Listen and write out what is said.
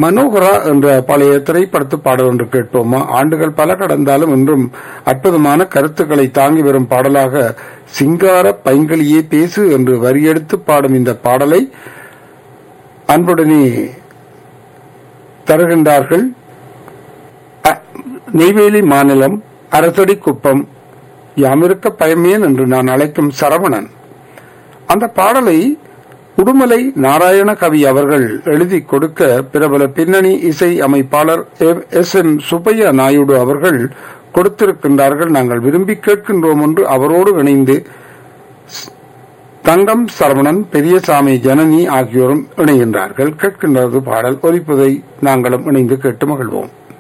மனோகரா என்ற பழைய திரைப்படத்து பாடல் ஒன்று கேட்போமா ஆண்டுகள் பல கடந்தாலும் இன்றும் அற்புதமான கருத்துக்களை தாங்கி வரும் பாடலாக சிங்கார பைங்களியே பேசு என்று வரியெடுத்து பாடும் இந்த பாடலை அன்புடனே தருகின்றார்கள் அ- நெய்வேலி மாநிலம் அரசடி குப்பம் யாமிருக்க பயமேன் என்று நான் அழைக்கும் சரவணன் அந்த பாடலை உடுமலை நாராயண கவி அவர்கள் எழுதி கொடுக்க பிரபல பின்னணி இசை அமைப்பாளர் எஸ் எம் சுப்பையா நாயுடு அவர்கள் கொடுத்திருக்கின்றார்கள் நாங்கள் விரும்பி கேட்கின்றோம் என்று அவரோடு இணைந்து தங்கம் சரவணன் பெரியசாமி ஜனனி ஆகியோரும் இணைகின்றார்கள் கேட்கின்றது பாடல் ஒலிப்பதை நாங்களும் இணைந்து கேட்டு மகிழ்வோம்